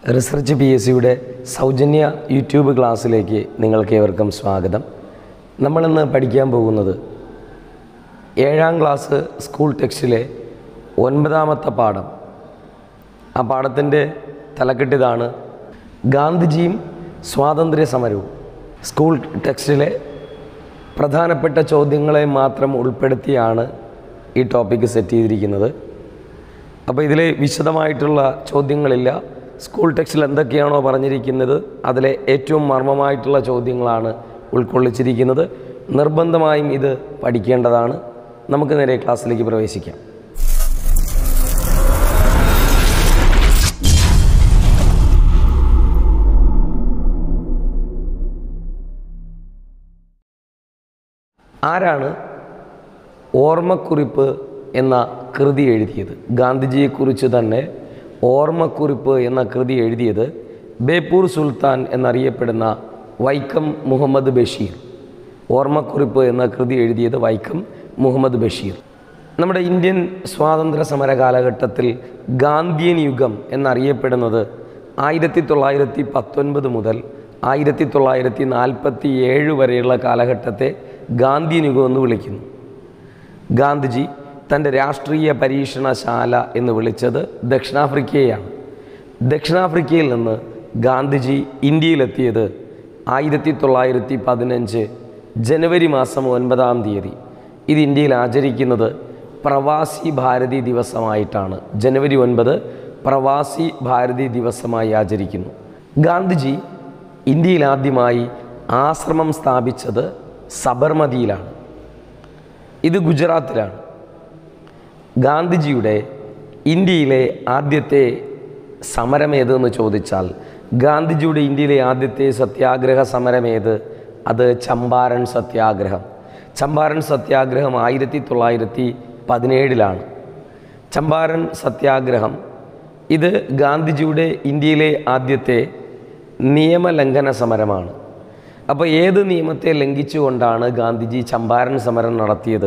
research P S സിയുടെ സൗജന്യ YouTube ക്ലാസ്സിലേക്ക് നിങ്ങൾക്ക് ഏവർക്കും സ്വാഗതം നമ്മളിന്ന് പഠിക്കാൻ പോകുന്നത് ഏഴാം ക്ലാസ് സ്കൂൾ ടെക്സ്റ്റിലെ ഒൻപതാമത്തെ പാഠം ആ പാഠത്തിൻ്റെ തലക്കെട്ടിതാണ് ഗാന്ധിജിയും സ്വാതന്ത്ര്യ സമരവും സ്കൂൾ ടെക്സ്റ്റിലെ പ്രധാനപ്പെട്ട ചോദ്യങ്ങളെ മാത്രം ഉൾപ്പെടുത്തിയാണ് ഈ ടോപ്പിക്ക് സെറ്റ് ചെയ്തിരിക്കുന്നത് അപ്പോൾ ഇതിൽ വിശദമായിട്ടുള്ള ചോദ്യങ്ങളില്ല സ്കൂൾ ടെക്സ്റ്റിൽ എന്തൊക്കെയാണോ പറഞ്ഞിരിക്കുന്നത് അതിലെ ഏറ്റവും മർമ്മമായിട്ടുള്ള ചോദ്യങ്ങളാണ് ഉൾക്കൊള്ളിച്ചിരിക്കുന്നത് നിർബന്ധമായും ഇത് പഠിക്കേണ്ടതാണ് നമുക്ക് നേരെ ക്ലാസ്സിലേക്ക് പ്രവേശിക്കാം ആരാണ് ഓർമ്മക്കുറിപ്പ് എന്ന കൃതി എഴുതിയത് ഗാന്ധിജിയെക്കുറിച്ച് തന്നെ ഓർമ്മക്കുറിപ്പ് എന്ന കൃതി എഴുതിയത് ബേപ്പൂർ സുൽത്താൻ എന്നറിയപ്പെടുന്ന വൈക്കം മുഹമ്മദ് ബഷീർ ഓർമ്മക്കുറിപ്പ് എന്ന കൃതി എഴുതിയത് വൈക്കം മുഹമ്മദ് ബഷീർ നമ്മുടെ ഇന്ത്യൻ സ്വാതന്ത്ര്യ സമര കാലഘട്ടത്തിൽ ഗാന്ധിയൻ യുഗം എന്നറിയപ്പെടുന്നത് ആയിരത്തി തൊള്ളായിരത്തി പത്തൊൻപത് മുതൽ ആയിരത്തി തൊള്ളായിരത്തി നാൽപ്പത്തി ഏഴ് വരെയുള്ള കാലഘട്ടത്തെ ഗാന്ധിയൻ യുഗം എന്ന് വിളിക്കുന്നു ഗാന്ധിജി തൻ്റെ രാഷ്ട്രീയ പരീക്ഷണശാല എന്ന് വിളിച്ചത് ദക്ഷിണാഫ്രിക്കയെയാണ് ദക്ഷിണാഫ്രിക്കയിൽ നിന്ന് ഗാന്ധിജി ഇന്ത്യയിലെത്തിയത് ആയിരത്തി തൊള്ളായിരത്തി പതിനഞ്ച് ജനുവരി മാസം ഒൻപതാം തീയതി ഇത് ഇന്ത്യയിൽ ആചരിക്കുന്നത് പ്രവാസി ഭാരതി ദിവസമായിട്ടാണ് ജനുവരി ഒൻപത് പ്രവാസി ഭാരതി ദിവസമായി ആചരിക്കുന്നു ഗാന്ധിജി ഇന്ത്യയിൽ ആദ്യമായി ആശ്രമം സ്ഥാപിച്ചത് സബർമതിയിലാണ് ഇത് ഗുജറാത്തിലാണ് ഗാന്ധിജിയുടെ ഇന്ത്യയിലെ ആദ്യത്തെ സമരം ഏതെന്ന് ചോദിച്ചാൽ ഗാന്ധിജിയുടെ ഇന്ത്യയിലെ ആദ്യത്തെ സത്യാഗ്രഹ സമരം ഏത് അത് ചമ്പാരൻ സത്യാഗ്രഹം ചമ്പാരൻ സത്യാഗ്രഹം ആയിരത്തി തൊള്ളായിരത്തി പതിനേഴിലാണ് ചമ്പാരൻ സത്യാഗ്രഹം ഇത് ഗാന്ധിജിയുടെ ഇന്ത്യയിലെ ആദ്യത്തെ നിയമലംഘന സമരമാണ് അപ്പോൾ ഏത് നിയമത്തെ ലംഘിച്ചുകൊണ്ടാണ് ഗാന്ധിജി ചമ്പാരൻ സമരം നടത്തിയത്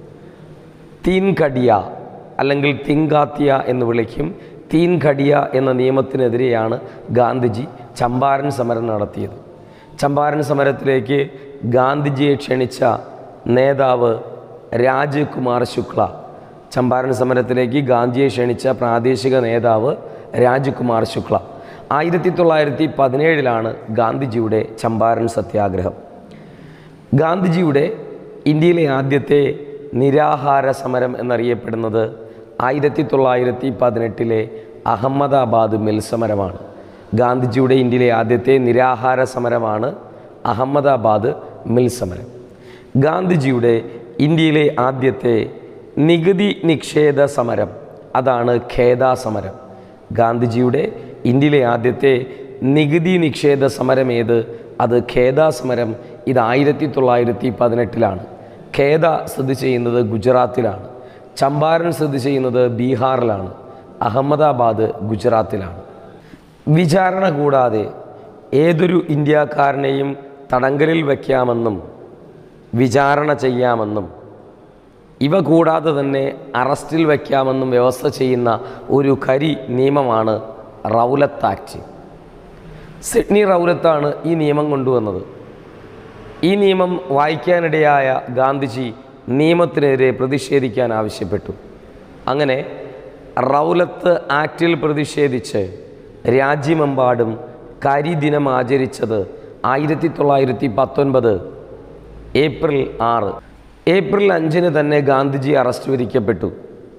തീൻ ഘടിയ അല്ലെങ്കിൽ തിങ്കാത്തിയ എന്ന് വിളിക്കും തീൻ ഘടിയ എന്ന നിയമത്തിനെതിരെയാണ് ഗാന്ധിജി ചമ്പാരൻ സമരം നടത്തിയത് ചമ്പാരൻ സമരത്തിലേക്ക് ഗാന്ധിജിയെ ക്ഷണിച്ച നേതാവ് രാജ് കുമാർ ശുക്ല ചമ്പാരൻ സമരത്തിലേക്ക് ഗാന്ധിയെ ക്ഷണിച്ച പ്രാദേശിക നേതാവ് രാജ്കുമാർ ശുക്ല ആയിരത്തി തൊള്ളായിരത്തി പതിനേഴിലാണ് ഗാന്ധിജിയുടെ ചമ്പാരൻ സത്യാഗ്രഹം ഗാന്ധിജിയുടെ ഇന്ത്യയിലെ ആദ്യത്തെ നിരാഹാര സമരം എന്നറിയപ്പെടുന്നത് ആയിരത്തി തൊള്ളായിരത്തി പതിനെട്ടിലെ അഹമ്മദാബാദ് മിൽ സമരമാണ് ഗാന്ധിജിയുടെ ഇന്ത്യയിലെ ആദ്യത്തെ നിരാഹാര സമരമാണ് അഹമ്മദാബാദ് മിൽ സമരം ഗാന്ധിജിയുടെ ഇന്ത്യയിലെ ആദ്യത്തെ നികുതി നിക്ഷേധ സമരം അതാണ് ഖേദ സമരം ഗാന്ധിജിയുടെ ഇന്ത്യയിലെ ആദ്യത്തെ നികുതി നിക്ഷേധ സമരം ഏത് അത് ഖേദ സമരം ഇത് ആയിരത്തി തൊള്ളായിരത്തി പതിനെട്ടിലാണ് ഖേദ സ്ഥിതി ചെയ്യുന്നത് ഗുജറാത്തിലാണ് ചമ്പാരൻ സ്ഥിതി ചെയ്യുന്നത് ബീഹാറിലാണ് അഹമ്മദാബാദ് ഗുജറാത്തിലാണ് വിചാരണ കൂടാതെ ഏതൊരു ഇന്ത്യക്കാരനെയും തടങ്കലിൽ വയ്ക്കാമെന്നും വിചാരണ ചെയ്യാമെന്നും ഇവ കൂടാതെ തന്നെ അറസ്റ്റിൽ വയ്ക്കാമെന്നും വ്യവസ്ഥ ചെയ്യുന്ന ഒരു കരി നിയമമാണ് റൗലത്ത് ആക്ട് സിഡ്നി റൗലത്താണ് ഈ നിയമം കൊണ്ടുവന്നത് ഈ നിയമം വായിക്കാനിടയായ ഗാന്ധിജി നിയമത്തിനെതിരെ പ്രതിഷേധിക്കാൻ ആവശ്യപ്പെട്ടു അങ്ങനെ റൗലത്ത് ആക്റ്റിൽ പ്രതിഷേധിച്ച് രാജ്യമെമ്പാടും കരിദിനം ആചരിച്ചത് ആയിരത്തി തൊള്ളായിരത്തി പത്തൊൻപത് ഏപ്രിൽ ആറ് ഏപ്രിൽ അഞ്ചിന് തന്നെ ഗാന്ധിജി അറസ്റ്റ് വിധിക്കപ്പെട്ടു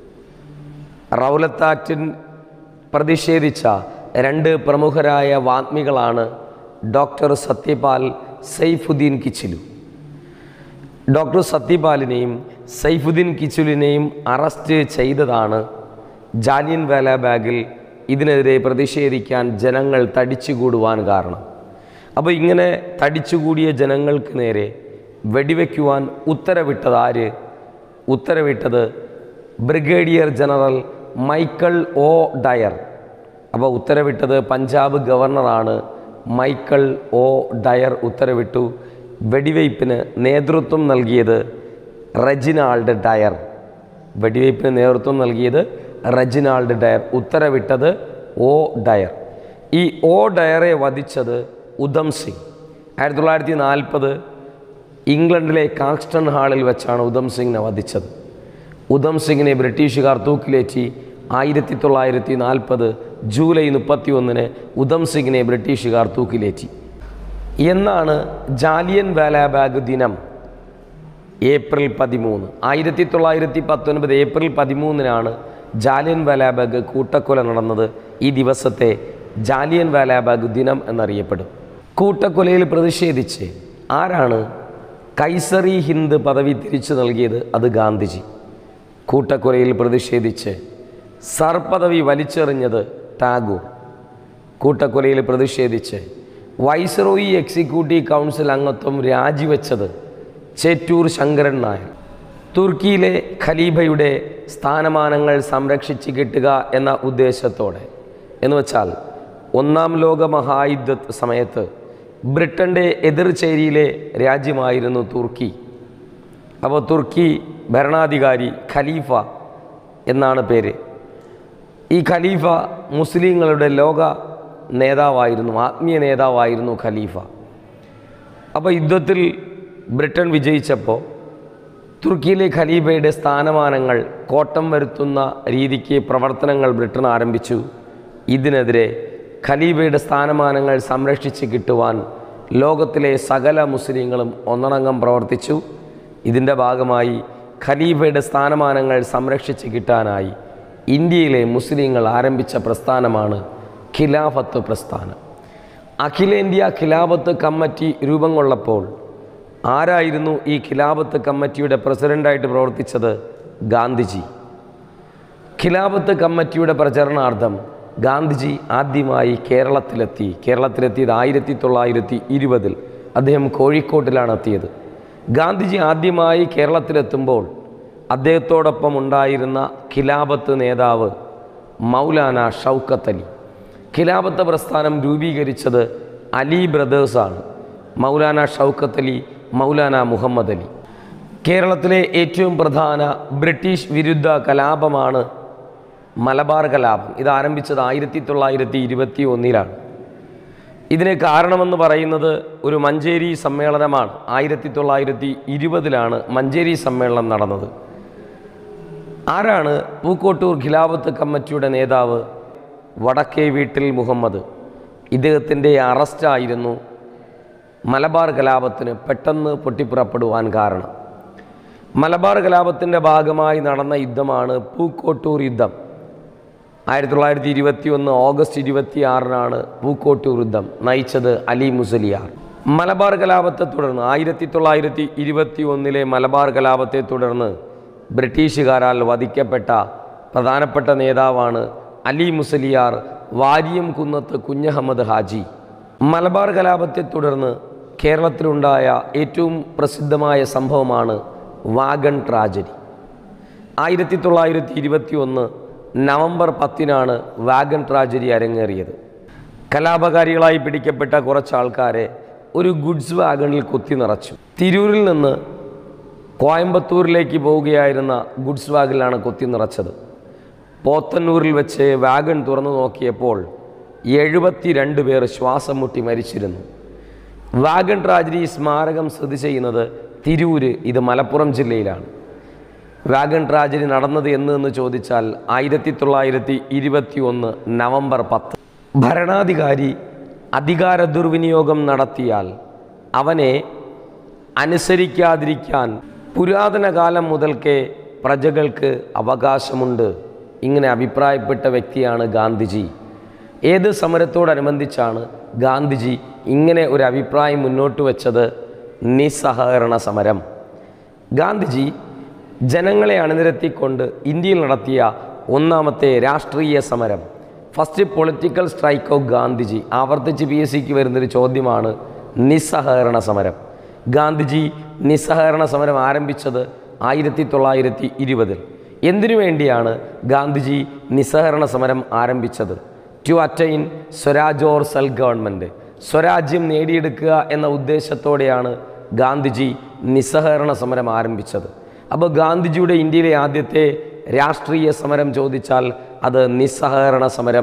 റൗലത്ത് ആക്റ്റിൻ പ്രതിഷേധിച്ച രണ്ട് പ്രമുഖരായ വാഗ്മികളാണ് ഡോക്ടർ സത്യപാൽ സൈഫുദ്ദീൻ കിച്ചിലു ഡോക്ടർ സത്യപാലിനെയും സൈഫുദ്ദീൻ കിച്ചുലിനെയും അറസ്റ്റ് ചെയ്തതാണ് ജാലിയൻ വാല ബാഗിൽ ഇതിനെതിരെ പ്രതിഷേധിക്കാൻ ജനങ്ങൾ തടിച്ചുകൂടുവാൻ കാരണം അപ്പോൾ ഇങ്ങനെ തടിച്ചുകൂടിയ ജനങ്ങൾക്ക് നേരെ വെടിവെക്കുവാൻ ഉത്തരവിട്ടത് ആര് ഉത്തരവിട്ടത് brigadier general Michael O'Dwyer അപ്പോൾ ഉത്തരവിട്ടത് പഞ്ചാബ് ഗവർണറാണ് മൈക്കിൾ ഒ ഡയർ ഉത്തരവിട്ടു വെടിവയ്പ്പിന് നേതൃത്വം നൽകിയത് റെജിനാൾഡ് ഡയർ വെടിവയ്പ്പിന് നേതൃത്വം നൽകിയത് റെജിനാൾഡ് ഡയർ ഉത്തരവിട്ടത് ഒ ഡയർ ഈ ഓ ഡയറെ വധിച്ചത് ഉധം സിംഗ് ആയിരത്തി തൊള്ളായിരത്തി നാൽപ്പത് ഇംഗ്ലണ്ടിലെ കാക്സ്റ്റൺ ഹാളിൽ വെച്ചാണ് ഉധം സിംഗിനെ വധിച്ചത് ഉധം സിംഗിനെ ബ്രിട്ടീഷുകാർ തൂക്കിലേറ്റി ആയിരത്തി തൊള്ളായിരത്തി നാൽപ്പത് ജൂലൈ മുപ്പത്തി ഒന്നിന് ഉധം സിംഗിനെ ബ്രിട്ടീഷുകാർ തൂക്കിലേറ്റി എന്നാണ് ജാലിയൻ വാലാബാഗ് ദിനം ഏപ്രിൽ പതിമൂന്ന് ആയിരത്തി തൊള്ളായിരത്തി പത്തൊൻപത് ഏപ്രിൽ പതിമൂന്നിനാണ് ജാലിയൻ വാലാബാഗ് കൂട്ടക്കൊല നടന്നത് ഈ ദിവസത്തെ ജാലിയൻ വാലാബാഗ് ദിനം എന്നറിയപ്പെടും കൂട്ടക്കൊലയിൽ പ്രതിഷേധിച്ച് ആരാണ് കൈസറി ഹിന്ദ് പദവി തിരിച്ചു നൽകിയത് അത് ഗാന്ധിജി കൂട്ടക്കൊലയിൽ പ്രതിഷേധിച്ച് സർ പദവി വലിച്ചെറിഞ്ഞത് ടാഗോർ കൂട്ടക്കൊലയിൽ പ്രതിഷേധിച്ച് വൈസ്രോയി എക്സിക്യൂട്ടീവ് കൗൺസിൽ അംഗത്വം രാജിവെച്ചത് ചേറ്റൂർ ശങ്കരൻ നായർ തുർക്കിയിലെ ഖലീഫയുടെ സ്ഥാനമാനങ്ങൾ സംരക്ഷിച്ച് കിട്ടുക എന്ന ഉദ്ദേശത്തോടെ എന്ന് വെച്ചാൽ ഒന്നാം ലോക മഹായുദ്ധ സമയത്ത് ബ്രിട്ടൻ്റെ എതിർചേരിയിലെ രാജ്യമായിരുന്നു തുർക്കി അപ്പോൾ തുർക്കി ഭരണാധികാരി ഖലീഫ എന്നാണ് പേര് ഈ ഖലീഫ മുസ്ലിങ്ങളുടെ ലോക നേതാവായിരുന്നു ആത്മീയ നേതാവായിരുന്നു ഖലീഫ അപ്പോൾ യുദ്ധത്തിൽ ബ്രിട്ടൻ വിജയിച്ചപ്പോൾ തുർക്കിയിലെ ഖലീഫയുടെ സ്ഥാനമാനങ്ങൾ കോട്ടം വരുത്തുന്ന രീതിക്ക് പ്രവർത്തനങ്ങൾ ബ്രിട്ടൻ ആരംഭിച്ചു ഇതിനെതിരെ ഖലീഫയുടെ സ്ഥാനമാനങ്ങൾ സംരക്ഷിച്ച് കിട്ടുവാൻ ലോകത്തിലെ സകല മുസ്ലിങ്ങളും ഒന്നടങ്കം പ്രവർത്തിച്ചു ഇതിൻ്റെ ഭാഗമായി ഖലീഫയുടെ സ്ഥാനമാനങ്ങൾ സംരക്ഷിച്ച് കിട്ടാനായി ഇന്ത്യയിലെ മുസ്ലിങ്ങൾ ആരംഭിച്ച പ്രസ്ഥാനമാണ് ഖിലാഫത്ത് പ്രസ്ഥാനം അഖിലേന്ത്യാ ഖിലാഫത്ത് കമ്മിറ്റി രൂപം കൊള്ളപ്പോൾ ആരായിരുന്നു ഈ ഖിലാഫത്ത് കമ്മിറ്റിയുടെ പ്രസിഡൻ്റായിട്ട് പ്രവർത്തിച്ചത് ഗാന്ധിജി ഖിലാഫത്ത് കമ്മിറ്റിയുടെ പ്രചരണാർത്ഥം ഗാന്ധിജി ആദ്യമായി കേരളത്തിലെത്തി കേരളത്തിലെത്തിയത് ആയിരത്തി തൊള്ളായിരത്തി ഇരുപതിൽ അദ്ദേഹം കോഴിക്കോട്ടിലാണ് എത്തിയത് ഗാന്ധിജി ആദ്യമായി കേരളത്തിലെത്തുമ്പോൾ അദ്ദേഹത്തോടൊപ്പം ഉണ്ടായിരുന്ന ഖിലാഫത്ത് നേതാവ് മൗലാന ഷൗക്കത്ത് അലി ഖിലാഫത്ത് പ്രസ്ഥാനം രൂപീകരിച്ചത് അലി ബ്രദേഴ്സാണ് മൗലാന ഷൗക്കത്ത് അലി മൗലാന മുഹമ്മദ് അലി കേരളത്തിലെ ഏറ്റവും പ്രധാന ബ്രിട്ടീഷ് വിരുദ്ധ കലാപമാണ് മലബാർ കലാപം ഇത് ആരംഭിച്ചത് ആയിരത്തി തൊള്ളായിരത്തി ഇരുപത്തി ഒന്നിലാണ് ഇതിന് കാരണമെന്ന് പറയുന്നത് ഒരു മഞ്ചേരി സമ്മേളനമാണ് ആയിരത്തി തൊള്ളായിരത്തി ഇരുപതിലാണ് മഞ്ചേരി സമ്മേളനം നടന്നത് ആരാണ് പൂക്കോട്ടൂർ ഖിലാഫത്ത് കമ്മിറ്റിയുടെ നേതാവ് വടക്കേ വീട്ടിൽ മുഹമ്മദ് ഇദ്ദേഹത്തിൻ്റെ അറസ്റ്റായിരുന്നു മലബാർ കലാപത്തിന് പെട്ടെന്ന് പൊട്ടിപ്പുറപ്പെടുവാൻ കാരണം മലബാർ കലാപത്തിൻ്റെ ഭാഗമായി നടന്ന യുദ്ധമാണ് പൂക്കോട്ടൂർ യുദ്ധം ആയിരത്തി തൊള്ളായിരത്തി ഇരുപത്തി ഒന്ന് ഓഗസ്റ്റ് ഇരുപത്തി ആറിനാണ് പൂക്കോട്ടൂർ യുദ്ധം നയിച്ചത് അലി മുസലിയാർ മലബാർ കലാപത്തെ തുടർന്ന് ആയിരത്തി തൊള്ളായിരത്തി ഇരുപത്തി ഒന്നിലെ മലബാർ കലാപത്തെ തുടർന്ന് ബ്രിട്ടീഷുകാരാൽ വധിക്കപ്പെട്ട പ്രധാനപ്പെട്ട നേതാവാണ് അലി മുസലിയാർ വാരിയം കുന്നത്ത് കുഞ്ഞഹമ്മദ് ഹാജി മലബാർ കലാപത്തെ തുടർന്ന് കേരളത്തിലുണ്ടായ ഏറ്റവും പ്രസിദ്ധമായ സംഭവമാണ് വാഗൺ ട്രാജഡി ആയിരത്തി തൊള്ളായിരത്തി ഇരുപത്തി ഒന്ന് നവംബർ പത്തിനാണ് വാഗൺ ട്രാജഡി അരങ്ങേറിയത് കലാപകാരികളായി പിടിക്കപ്പെട്ട കുറച്ച് ആൾക്കാരെ ഒരു ഗുഡ്സ് വാഗണിൽ കുത്തി നിറച്ചു തിരൂരിൽ നിന്ന് കോയമ്പത്തൂരിലേക്ക് പോവുകയായിരുന്ന ഗുഡ്സ് വാഗണിലാണ് കുത്തി നിറച്ചത് പോത്തന്നൂരിൽ വെച്ച് വാഗൺ തുറന്നു നോക്കിയപ്പോൾ എഴുപത്തിരണ്ട് പേർ ശ്വാസം മുട്ടി മരിച്ചിരുന്നു വാഗൺ ട്രാജഡി സ്മാരകം സ്ഥിതി ചെയ്യുന്നത് തിരൂര് ഇത് മലപ്പുറം ജില്ലയിലാണ് വാഗൺ ട്രാജഡി നടന്നത് എന്ന് എന്ന് ചോദിച്ചാൽ ആയിരത്തി തൊള്ളായിരത്തി ഇരുപത്തി ഒന്ന് നവംബർ പത്ത് ഭരണാധികാരി അധികാര ദുർവിനിയോഗം നടത്തിയാൽ അവനെ അനുസരിക്കാതിരിക്കാൻ പുരാതന കാലം മുതൽക്കേ പ്രജകൾക്ക് അവകാശമുണ്ട് ഇങ്ങനെ അഭിപ്രായപ്പെട്ട വ്യക്തിയാണ് ഗാന്ധിജി ഏത് സമരത്തോടനുബന്ധിച്ചാണ് ഗാന്ധിജി ഇങ്ങനെ ഒരു അഭിപ്രായം മുന്നോട്ട് വെച്ചത് നിസ്സഹകരണ സമരം ഗാന്ധിജി ജനങ്ങളെ അണിനിരത്തിക്കൊണ്ട് ഇന്ത്യയിൽ നടത്തിയ ഒന്നാമത്തെ രാഷ്ട്രീയ സമരം first political strike of Gandhiji ആവർത്തിച്ച് പി എസ് സിക്ക് വരുന്നൊരു ചോദ്യമാണ് നിസ്സഹകരണ സമരം ഗാന്ധിജി നിസ്സഹകരണ സമരം ആരംഭിച്ചത് ആയിരത്തി തൊള്ളായിരത്തി ഇരുപതിൽ എന്തിനു വേണ്ടിയാണ് ഗാന്ധിജി നിസ്സഹകരണ സമരം ആരംഭിച്ചത് to attain swaraj or self government സ്വരാജ്യം നേടിയെടുക്കുക എന്ന ഉദ്ദേശത്തോടെയാണ് ഗാന്ധിജി നിസ്സഹകരണ സമരം ആരംഭിച്ചത് അപ്പോൾ ഗാന്ധിജിയുടെ ഇന്ത്യയിലെ ആദ്യത്തെ രാഷ്ട്രീയ സമരം ചോദിച്ചാൽ അത് നിസ്സഹകരണ സമരം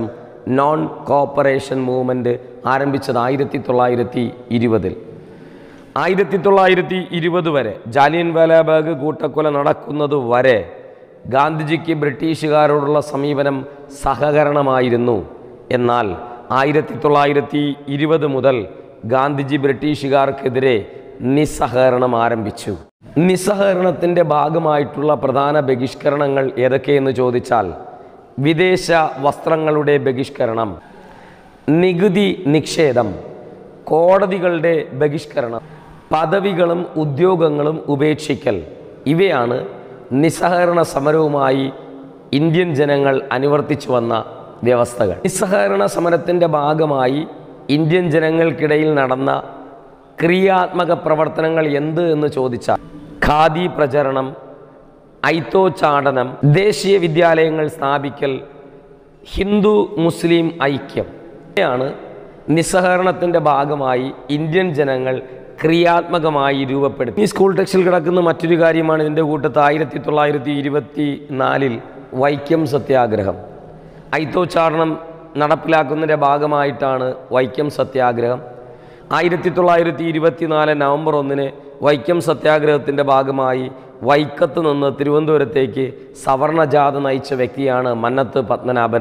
നോൺ കോപ്പറേഷൻ മൂവ്മെൻറ്റ് ആരംഭിച്ചത് ആയിരത്തി തൊള്ളായിരത്തി ഇരുപതിൽ ആയിരത്തി തൊള്ളായിരത്തി ഇരുപത് വരെ ജാലിയൻ വാലാബാഗ് കൂട്ടക്കൊല നടക്കുന്നത് വരെ ഗാന്ധിജിക്ക് ബ്രിട്ടീഷുകാരോടുള്ള സമീപനം സഹകരണമായിരുന്നു എന്നാൽ ആയിരത്തി തൊള്ളായിരത്തി ഇരുപത് മുതൽ ഗാന്ധിജി ബ്രിട്ടീഷുകാർക്കെതിരെ നിസ്സഹകരണം ആരംഭിച്ചു നിസ്സഹകരണത്തിൻ്റെ ഭാഗമായിട്ടുള്ള പ്രധാന ബഹിഷ്കരണങ്ങൾ ഏതൊക്കെയെന്ന് ചോദിച്ചാൽ വിദേശ വസ്ത്രങ്ങളുടെ ബഹിഷ്കരണം നികുതി നിക്ഷേപം കോടതികളുടെ ബഹിഷ്കരണം പദവികളും ഉദ്യോഗങ്ങളും ഉപേക്ഷിക്കൽ ഇവയാണ് നിസ്സഹകരണ സമരവുമായി ഇന്ത്യൻ ജനങ്ങൾ അനുവർത്തിച്ചു വന്ന വ്യവസ്ഥകൾ നിസ്സഹകരണ സമരത്തിൻ്റെ ഭാഗമായി ഇന്ത്യൻ ജനങ്ങൾക്കിടയിൽ നടന്ന ക്രിയാത്മക പ്രവർത്തനങ്ങൾ എന്ത് എന്ന് ചോദിച്ചാൽ ഖാദി പ്രചരണം ഐത്തോച്ചാടനം ദേശീയ വിദ്യാലയങ്ങൾ സ്ഥാപിക്കൽ ഹിന്ദു മുസ്ലിം ഐക്യം ഇവയാണ് നിസ്സഹകരണത്തിൻ്റെ ഭാഗമായി ഇന്ത്യൻ ജനങ്ങൾ ക്രിയാത്മകമായി രൂപപ്പെടുത്തി ഈ സ്കൂൾ ടെക്സ്റ്റിൽ കിടക്കുന്ന മറ്റൊരു കാര്യമാണ് ഇതിൻ്റെ കൂട്ടത്ത് ആയിരത്തി തൊള്ളായിരത്തി ഇരുപത്തി നാലിൽ വൈക്കം സത്യാഗ്രഹം ഐത്തോച്ചാടനം നടപ്പിലാക്കുന്നതിൻ്റെ ഭാഗമായിട്ടാണ് വൈക്കം സത്യാഗ്രഹം ആയിരത്തി തൊള്ളായിരത്തി ഇരുപത്തിനാല് നവംബർ ഒന്നിന് വൈക്കം സത്യാഗ്രഹത്തിൻ്റെ ഭാഗമായി വൈക്കത്ത് നിന്ന് തിരുവനന്തപുരത്തേക്ക് സവർണജാഥ നയിച്ച വ്യക്തിയാണ് മന്നത്ത് പത്മനാഭൻ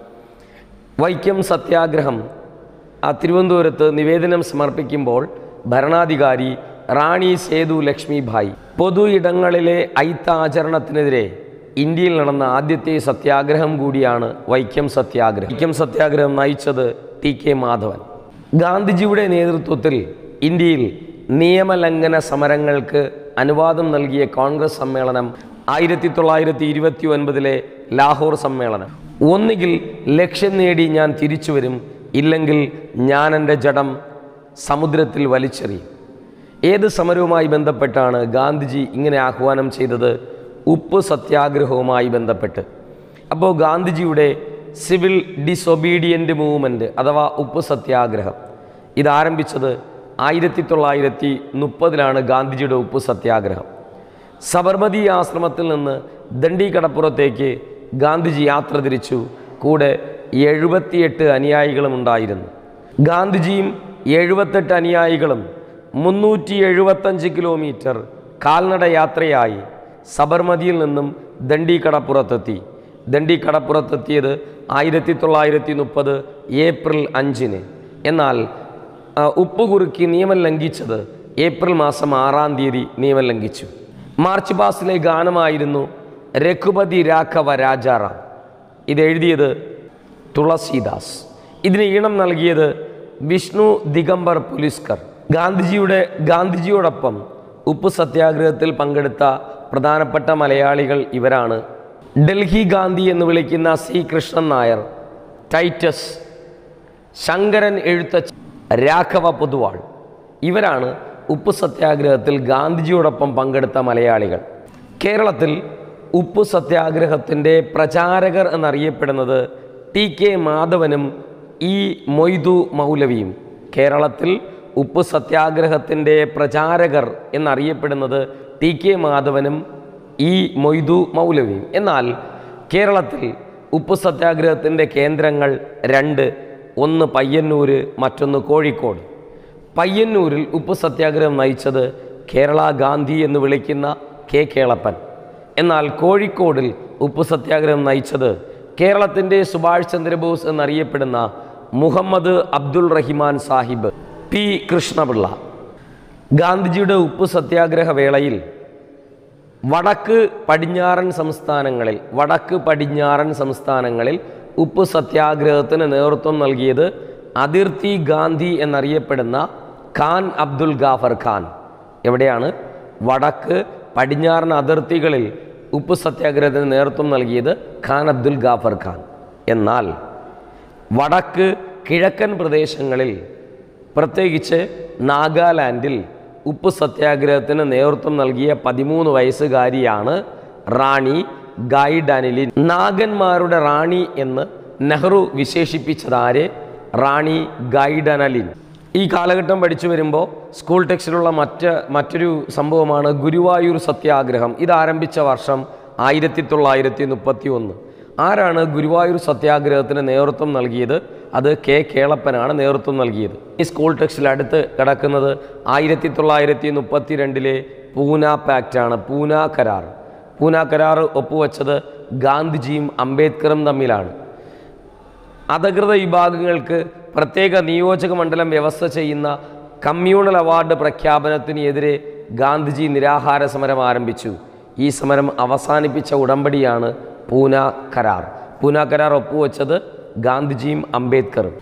വൈക്കം സത്യാഗ്രഹം ആ തിരുവനന്തപുരത്ത് നിവേദനം സമർപ്പിക്കുമ്പോൾ ഭരണാധികാരി റാണി സേതു ലക്ഷ്മിഭായ് പൊതു ഇടങ്ങളിലെ ഐത്താചരണത്തിനെതിരെ ഇന്ത്യയിൽ നടന്ന ആദ്യത്തെ സത്യാഗ്രഹം കൂടിയാണ് വൈക്കം സത്യാഗ്രഹം വൈക്കം സത്യാഗ്രഹം നയിച്ചത് ടി കെ മാധവൻ ഗാന്ധിജിയുടെ നേതൃത്വത്തിൽ ഇന്ത്യയിൽ നിയമലംഘന സമരങ്ങൾക്ക് അനുവാദം നൽകിയ കോൺഗ്രസ് സമ്മേളനം ആയിരത്തി തൊള്ളായിരത്തി ഇരുപത്തി ഒൻപതിലെ ലാഹോർ സമ്മേളനം ഒന്നുകിൽ ലക്ഷ്യം നേടി ഞാൻ തിരിച്ചു വരും ഇല്ലെങ്കിൽ ഞാൻ എൻ്റെ ജഡം സമുദ്രത്തിൽ വലിച്ചെറിയും ഏത് സമരവുമായി ബന്ധപ്പെട്ടാണ് ഗാന്ധിജി ഇങ്ങനെ ആഹ്വാനം ചെയ്തത് ഉപ്പ് സത്യാഗ്രഹവുമായി ബന്ധപ്പെട്ട് അപ്പോൾ ഗാന്ധിജിയുടെ സിവിൽ ഡിസൊബീഡിയൻ്റ് മൂവ്മെൻറ്റ് അഥവാ ഉപ്പ് സത്യാഗ്രഹം ഇത് ആരംഭിച്ചത് ആയിരത്തി തൊള്ളായിരത്തി മുപ്പതിലാണ് ഗാന്ധിജിയുടെ ഉപ്പ് സത്യാഗ്രഹം സബർമതി ആശ്രമത്തിൽ നിന്ന് ദണ്ഡി കടപ്പുറത്തേക്ക് ഗാന്ധിജി യാത്ര തിരിച്ചു കൂടെ എഴുപത്തിയെട്ട് അനുയായികളും ഉണ്ടായിരുന്നു ഗാന്ധിജിയും എഴുപത്തെട്ട് അനുയായികളും മുന്നൂറ്റി എഴുപത്തഞ്ച് കിലോമീറ്റർ കാൽനട യാത്രയായി സബർമതിയിൽ നിന്നും ദണ്ഡി കടപ്പുറത്തെത്തി ദണ്ഡി കടപ്പുറത്തെത്തിയത് ആയിരത്തി തൊള്ളായിരത്തി മുപ്പത് ഏപ്രിൽ അഞ്ചിന് എന്നാൽ ആ, ഉപ്പ് കുറുക്കി നിയമം ലംഘിച്ചത് ഏപ്രിൽ മാസം ആറാം തീയതി നിയമം ലംഘിച്ചു മാർച്ച് പാസിലെ ഗാനമായിരുന്നു രഘുപതി രാഘവ രാജാറാം ഇത് എഴുതിയത് തുളസീദാസ് ഇതിന് ഈണം നൽകിയത് വിഷ്ണു ദിഗംബർ പുലിസ്കർ ഗാന്ധിജിയുടെ ഗാന്ധിജിയോടൊപ്പം ഉപ്പ് സത്യാഗ്രഹത്തിൽ പങ്കെടുത്ത പ്രധാനപ്പെട്ട മലയാളികൾ ഇവരാണ് ഡൽഹി ഗാന്ധി എന്ന് വിളിക്കുന്ന സി കൃഷ്ണൻ നായർ ടൈറ്റസ് ശങ്കരൻ എഴുത്തച്ഛ രാഘവ പൊതുവാൾ ഇവരാണ് ഉപ്പ് സത്യാഗ്രഹത്തിൽ ഗാന്ധിജിയോടൊപ്പം പങ്കെടുത്ത മലയാളികൾ കേരളത്തിൽ ഉപ്പ് സത്യാഗ്രഹത്തിൻ്റെ പ്രചാരകർ എന്നറിയപ്പെടുന്നത് ടി കെ മാധവനും ഇ മൊയ്തു മൗലവിയും കേരളത്തിൽ ഉപ്പ് സത്യാഗ്രഹത്തിൻ്റെ പ്രചാരകർ എന്നറിയപ്പെടുന്നത് ടി കെ മാധവനും ഇ മൊയ്തു മൗലവിയും എന്നാൽ കേരളത്തിൽ ഉപ്പ് സത്യാഗ്രഹത്തിൻ്റെ കേന്ദ്രങ്ങൾ രണ്ട് ഒന്ന് പയ്യന്നൂര് മറ്റൊന്ന് കോഴിക്കോട് പയ്യന്നൂരിൽ ഉപ്പ് സത്യാഗ്രഹം നയിച്ചത് കേരള ഗാന്ധി എന്ന് വിളിക്കുന്ന കെ കേളപ്പൻ എന്നാൽ കോഴിക്കോടിൽ ഉപ്പ് സത്യാഗ്രഹം നയിച്ചത് കേരളത്തിൻ്റെ സുഭാഷ് ചന്ദ്രബോസ് എന്നറിയപ്പെടുന്ന മുഹമ്മദ് അബ്ദുൾ റഹിമാൻ സാഹിബ് പി കൃഷ്ണപിള്ള ഗാന്ധിജിയുടെ ഉപ്പ് സത്യാഗ്രഹ വേളയിൽ വടക്ക് പടിഞ്ഞാറൻ സംസ്ഥാനങ്ങളിൽ വടക്ക് പടിഞ്ഞാറൻ സംസ്ഥാനങ്ങളിൽ ഉപ്പ് സത്യാഗ്രഹത്തിന് നേതൃത്വം നൽകിയത് അതിർത്തി ഗാന്ധി എന്നറിയപ്പെടുന്ന ഖാൻ അബ്ദുൽ ഗാഫർ ഖാൻ എവിടെയാണ് വടക്ക് പടിഞ്ഞാറൻ അതിർത്തികളിൽ ഉപ്പ് സത്യാഗ്രഹത്തിന് നേതൃത്വം നൽകിയത് ഖാൻ അബ്ദുൽ ഗാഫർ ഖാൻ എന്നാൽ വടക്ക് കിഴക്കൻ പ്രദേശങ്ങളിൽ പ്രത്യേകിച്ച് നാഗാലാൻഡിൽ ഉപ്പ് സത്യാഗ്രഹത്തിന് നേതൃത്വം നൽകിയ പതിമൂന്ന് വയസ്സുകാരിയാണ് റാണി ഗൈഡാനിലിൻ നാഗന്മാരുടെ റാണി എന്ന് നെഹ്റു വിശേഷിപ്പിച്ചതാരെ റാണി ഗൈഡനലിൻ ഈ കാലഘട്ടം പഠിച്ചു വരുമ്പോൾ സ്കൂൾ ടെക്സ്റ്റിലുള്ള മറ്റ് മറ്റൊരു സംഭവമാണ് ഗുരുവായൂർ സത്യാഗ്രഹം ഇത് ആരംഭിച്ച വർഷം ആയിരത്തി തൊള്ളായിരത്തി മുപ്പത്തി ഒന്ന് ആരാണ് ഗുരുവായൂർ സത്യാഗ്രഹത്തിന് നേതൃത്വം നൽകിയത് അത് കെ കേളപ്പനാണ് നേതൃത്വം നൽകിയത് ഈ സ്കൂൾ ടെക്സ്റ്റിൽ അടുത്ത് കിടക്കുന്നത് ആയിരത്തി തൊള്ളായിരത്തി മുപ്പത്തി രണ്ടിലെ പൂന പാക്റ്റാണ് പൂന കരാർ പൂന കരാർ ഒപ്പുവെച്ചത് ഗാന്ധിജിയും അംബേദ്കറും തമ്മിലാണ് അധികൃത വിഭാഗങ്ങൾക്ക് പ്രത്യേക നിയോജക മണ്ഡലം വ്യവസ്ഥ ചെയ്യുന്ന കമ്മ്യൂണൽ അവാർഡ് പ്രഖ്യാപനത്തിന് എതിരെ ഗാന്ധിജി നിരാഹാര സമരം ആരംഭിച്ചു ഈ സമരം അവസാനിപ്പിച്ച ഉടമ്പടിയാണ് പൂന കരാർ പൂന കരാർ ഒപ്പുവെച്ചത് ഗാന്ധിജിയും അംബേദ്കറും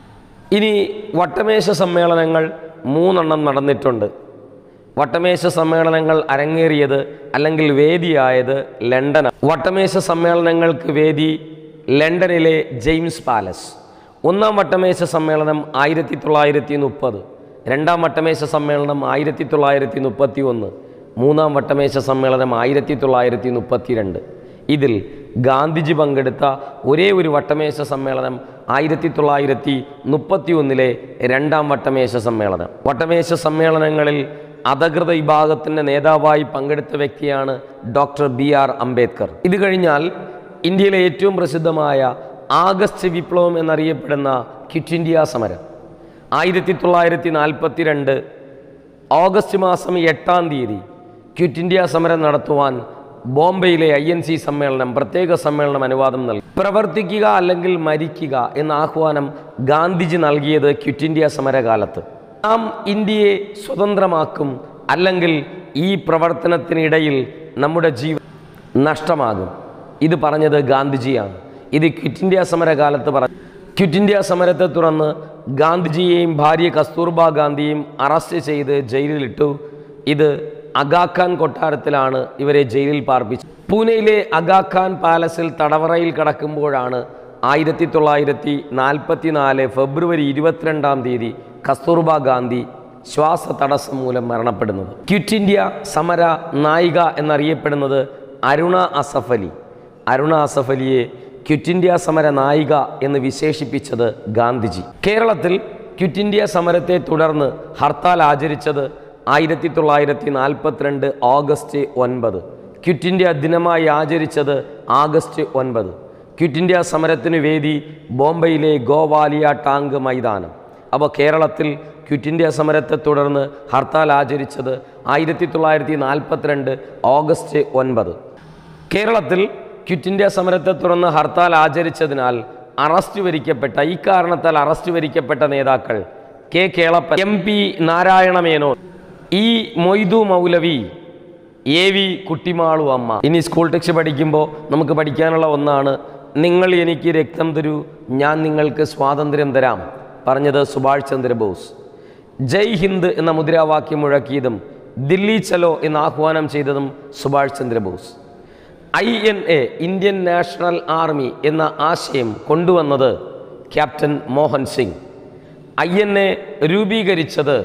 ഇനി വട്ടമേശ സമ്മേളനങ്ങൾ മൂന്നെണ്ണം നടന്നിട്ടുണ്ട് വട്ടമേശ സമ്മേളനങ്ങൾ അരങ്ങേറിയത് അല്ലെങ്കിൽ വേദിയായത് ലണ്ടൻ വട്ടമേശ സമ്മേളനങ്ങൾക്ക് വേദി ലണ്ടനിലെ ജെയിംസ് പാലസ് ഒന്നാം വട്ടമേശ സമ്മേളനം ആയിരത്തി തൊള്ളായിരത്തി മുപ്പത് രണ്ടാം വട്ടമേശ സമ്മേളനം ആയിരത്തി തൊള്ളായിരത്തി മുപ്പത്തി ഒന്ന് മൂന്നാം വട്ടമേശ സമ്മേളനം ആയിരത്തി തൊള്ളായിരത്തി മുപ്പത്തി രണ്ട് ഇതിൽ ഗാന്ധിജി പങ്കെടുത്ത ഒരേ ഒരു വട്ടമേശ സമ്മേളനം ആയിരത്തി തൊള്ളായിരത്തി മുപ്പത്തി ഒന്നിലെ രണ്ടാം വട്ടമേശ സമ്മേളനം വട്ടമേശ സമ്മേളനങ്ങളിൽ അധകൃത വിഭാഗത്തിൻ്റെ നേതാവായി പങ്കെടുത്ത വ്യക്തിയാണ് ഡോക്ടർ ബി ആർ അംബേദ്കർ ഇത് കഴിഞ്ഞാൽ ഇന്ത്യയിലെ ഏറ്റവും പ്രസിദ്ധമായ ആഗസ്റ്റ് വിപ്ലവം എന്നറിയപ്പെടുന്ന ക്വിറ്റ് ഇന്ത്യ സമരം ആയിരത്തി തൊള്ളായിരത്തി നാൽപ്പത്തി രണ്ട് ഓഗസ്റ്റ് മാസം എട്ടാം തീയതി ക്വിറ്റ് ഇന്ത്യ സമരം നടത്തുവാൻ ബോംബെയിലെ ഐ എൻ സി സമ്മേളനം പ്രത്യേക സമ്മേളനം അനുവാദം നൽകി പ്രവർത്തിക്കുക അല്ലെങ്കിൽ മരിക്കുക എന്ന ആഹ്വാനം ഗാന്ധിജി നൽകിയത് ക്വിറ്റ് ഇന്ത്യ സമരകാലത്ത് നാം ഇന്ത്യയെ സ്വതന്ത്രമാക്കും അല്ലെങ്കിൽ ഈ പ്രവർത്തനത്തിനിടയിൽ നമ്മുടെ ജീവൻ നഷ്ടമാകും ഇത് പറഞ്ഞത് ഗാന്ധിജിയാണ് ഇത് ക്വിറ്റ് ഇന്ത്യ സമരകാലത്ത് പറഞ്ഞു ക്വിറ്റ് ഇന്ത്യ സമരത്തെ തുടർന്ന് ഗാന്ധിജിയെയും ഭാര്യ കസ്തൂർബ ഗാന്ധിയെയും അറസ്റ്റ് ചെയ്ത് ജയിലിലിട്ടു ഇത് അഗാഖാൻ കൊട്ടാരത്തിലാണ് ഇവരെ ജയിലിൽ പാർപ്പിച്ചത് പൂനെയിലെ അഗാഖാൻ പാലസിൽ തടവറയിൽ കിടക്കുമ്പോഴാണ് ആയിരത്തി തൊള്ളായിരത്തി നാൽപ്പത്തി നാല് ഫെബ്രുവരി ഇരുപത്തിരണ്ടാം തീയതി കസ്തൂർബ ഗാന്ധി ശ്വാസ തടസ്സം മൂലം മരണപ്പെടുന്നത് ക്വിറ്റ് ഇന്ത്യ സമര നായിക എന്നറിയപ്പെടുന്നത് അരുണ അസഫ് അലി അരുണ അസഫ് അലിയെ ക്വിറ്റ് ഇന്ത്യ സമര നായിക എന്ന് വിശേഷിപ്പിച്ചത് ഗാന്ധിജി കേരളത്തിൽ ക്വിറ്റ് ഇന്ത്യ സമരത്തെ തുടർന്ന് ഹർത്താൽ ആചരിച്ചത് ആയിരത്തി തൊള്ളായിരത്തി നാൽപ്പത്തിരണ്ട് ഓഗസ്റ്റ് ഒൻപത് ക്വിറ്റ് ഇന്ത്യ ദിനമായി ആചരിച്ചത് ആഗസ്റ്റ് ഒൻപത് ക്വിറ്റ് ഇന്ത്യ സമരത്തിന് വേദി ബോംബെയിലെ ഗോവാലിയ ടാങ്ക് മൈതാനം അപ്പോൾ കേരളത്തിൽ ക്വിറ്റ് ഇന്ത്യ സമരത്തെ തുടർന്ന് ഹർത്താൽ ആചരിച്ചത് ആയിരത്തി തൊള്ളായിരത്തി നാൽപ്പത്തിരണ്ട് ഓഗസ്റ്റ് ഒൻപത് കേരളത്തിൽ ക്വിറ്റ് ഇന്ത്യ സമരത്തെ തുടർന്ന് ഹർത്താൽ ആചരിച്ചതിനാൽ അറസ്റ്റ് വരിക്കപ്പെട്ട ഈ കാരണത്താൽ അറസ്റ്റ് വരിക്കപ്പെട്ട നേതാക്കൾ K Kelappan M P Narayana Menon E Moidu Moulavi A V Kuttimalu Amma ഇനി സ്കൂൾ ടെക്സ്റ്റ് പഠിക്കുമ്പോൾ നമുക്ക് പഠിക്കാനുള്ള ഒന്നാണ് നിങ്ങൾ എനിക്ക് രക്തം തരൂ ഞാൻ നിങ്ങൾക്ക് സ്വാതന്ത്ര്യം തരാം പറഞ്ഞത് സുഭാഷ് ചന്ദ്രബോസ് ജയ് ഹിന്ദ് എന്ന മുദ്രാവാക്യം മുഴക്കിയതും ദില്ലി ചലോ എന്ന് ആഹ്വാനം ചെയ്തതും Subhash Chandra Bose I N A Indian National Army എന്ന ആശയം കൊണ്ടുവന്നത് captain Mohan Singh I N A രൂപീകരിച്ചത്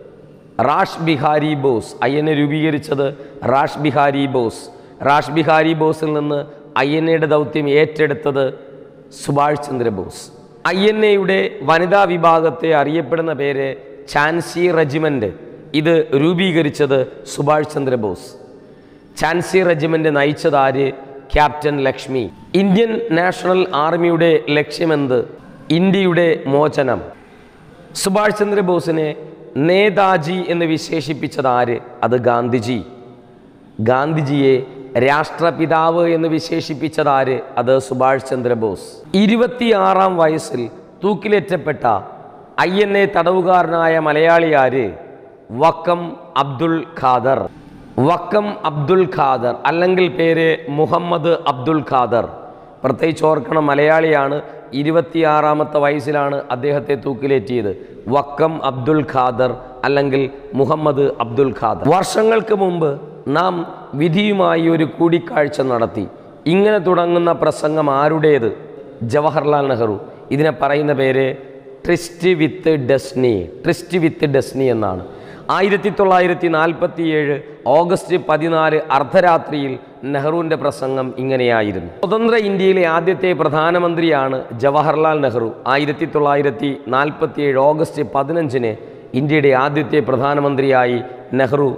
Rash Behari Bose I N A രൂപീകരിച്ചത് റാഷ് ബിഹാരി ബോസ് റാഷ് ബിഹാരി ബോസിൽ നിന്ന് ഐ എൻ എയുടെ ദൗത്യം ഏറ്റെടുത്തത് സുഭാഷ് ചന്ദ്രബോസ് ഐ എൻ എയുടെ വനിതാ വിഭാഗത്തെ അറിയപ്പെടുന്ന പേര് ചാൻസി റെജിമെൻ്റ് ഇത് രൂപീകരിച്ചത് സുഭാഷ് ചന്ദ്രബോസ് ചാൻസി റെജിമെൻ്റ് നയിച്ചത് ആര് ക്യാപ്റ്റൻ ലക്ഷ്മി ഇന്ത്യൻ നാഷണൽ ആർമിയുടെ ലക്ഷ്യമെന്ത് ഇന്ത്യയുടെ മോചനം സുഭാഷ് ചന്ദ്രബോസിനെ നേതാജി എന്ന് വിശേഷിപ്പിച്ചത് ആര് അത് ഗാന്ധിജി ഗാന്ധിജിയെ രാഷ്ട്രപിതാവ് എന്ന് വിശേഷിപ്പിച്ചത് ആര് അത് സുഭാഷ് ചന്ദ്രബോസ് ഇരുപത്തിയാറാം വയസ്സിൽ തൂക്കിലേറ്റപ്പെട്ട ഐ എൻ എ തടവുകാരനായ മലയാളി ആര് വക്കം അബ്ദുൾ ഖാദർ വക്കം അബ്ദുൾ ഖാദർ അല്ലെങ്കിൽ പേര് മുഹമ്മദ് അബ്ദുൾ ഖാദർ പ്രത്യേകിച്ച് ഓർക്കണം മലയാളിയാണ് ഇരുപത്തിയാറാമത്തെ വയസ്സിലാണ് അദ്ദേഹത്തെ തൂക്കിലേറ്റിയത് വക്കം അബ്ദുൾ ഖാദർ അല്ലെങ്കിൽ മുഹമ്മദ് അബ്ദുൾ ഖാദർ വർഷങ്ങൾക്ക് മുമ്പ് നാം വിധിയുമായി ഒരു കൂടിക്കാഴ്ച നടത്തി ഇങ്ങനെ തുടങ്ങുന്ന പ്രസംഗം ആരുടേത് ജവഹർലാൽ നെഹ്റു ഇതിനെ പറയുന്ന പേര് ട്രിസ്റ്റ് വിത്ത് ഡെസ്നി ട്രിസ്റ്റ് വിത്ത് ഡെസ്നി എന്നാണ് ആയിരത്തി തൊള്ളായിരത്തി നാൽപ്പത്തി ഏഴ് ഓഗസ്റ്റ് പതിനാല് അർദ്ധരാത്രിയിൽ നെഹ്റുവിൻ്റെ പ്രസംഗം ഇങ്ങനെയായിരുന്നു സ്വതന്ത്ര ഇന്ത്യയിലെ ആദ്യത്തെ പ്രധാനമന്ത്രിയാണ് ജവഹർലാൽ നെഹ്റു ആയിരത്തി തൊള്ളായിരത്തി നാൽപ്പത്തി ഏഴ് ഓഗസ്റ്റ് പതിനഞ്ചിന് ഇന്ത്യയുടെ ആദ്യത്തെ പ്രധാനമന്ത്രിയായി നെഹ്റു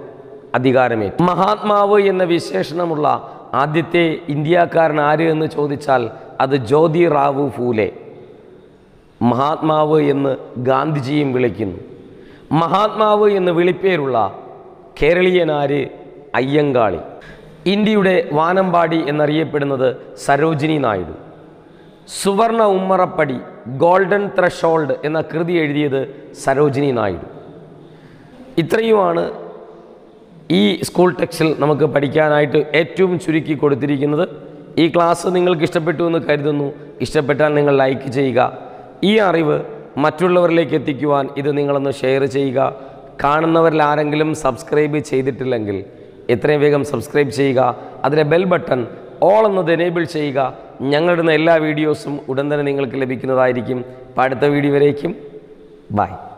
അധികാരമേറ്റു മഹാത്മാവ് എന്ന വിശേഷണമുള്ള ആദ്യത്തെ ഇന്ത്യക്കാരൻ ആര് എന്ന് ചോദിച്ചാൽ അത് ജ്യോതി റാവു ഫൂലെ മഹാത്മാവ് എന്ന് ഗാന്ധിജിയും വിളിക്കുന്നു മഹാത്മാവ് എന്ന് വിളിപ്പേരുള്ള കേരളീയനാര് അയ്യങ്കാളി ഇന്ത്യയുടെ വാനമ്പാടി എന്നറിയപ്പെടുന്നത് സരോജിനി നായിഡു സുവർണ ഉമ്മറപ്പടി ഗോൾഡൻ ത്രഷോൾഡ് എന്ന കൃതി എഴുതിയത് സരോജിനി നായിഡു ഇത്രയുമാണ് ഈ സ്കൂൾ ടെക്സ്റ്റിൽ നമുക്ക് പഠിക്കാനായിട്ട് ഏറ്റവും ചുരുക്കി കൊടുത്തിരിക്കുന്നത് ഈ ക്ലാസ് നിങ്ങൾക്ക് ഇഷ്ടപ്പെട്ടു എന്ന് കരുതുന്നു ഇഷ്ടപ്പെട്ടാൽ നിങ്ങൾ ലൈക്ക് ചെയ്യുക ഈ അറിവ് മറ്റുള്ളവരിലേക്ക് എത്തിക്കുവാൻ ഇത് നിങ്ങളൊന്ന് ഷെയർ ചെയ്യുക കാണുന്നവരിൽ ആരെങ്കിലും സബ്സ്ക്രൈബ് ചെയ്തിട്ടില്ലെങ്കിൽ എത്രയും വേഗം സബ്സ്ക്രൈബ് ചെയ്യുക അതിലെ ബെൽ ബട്ടൺ ഓൾ എന്നത് എനേബിൾ ചെയ്യുക ഞങ്ങളിടുന്ന എല്ലാ വീഡിയോസും ഉടൻ തന്നെ നിങ്ങൾക്ക് ലഭിക്കുന്നതായിരിക്കും അപ്പോൾ അടുത്ത വീഡിയോ വരേക്കും ബൈ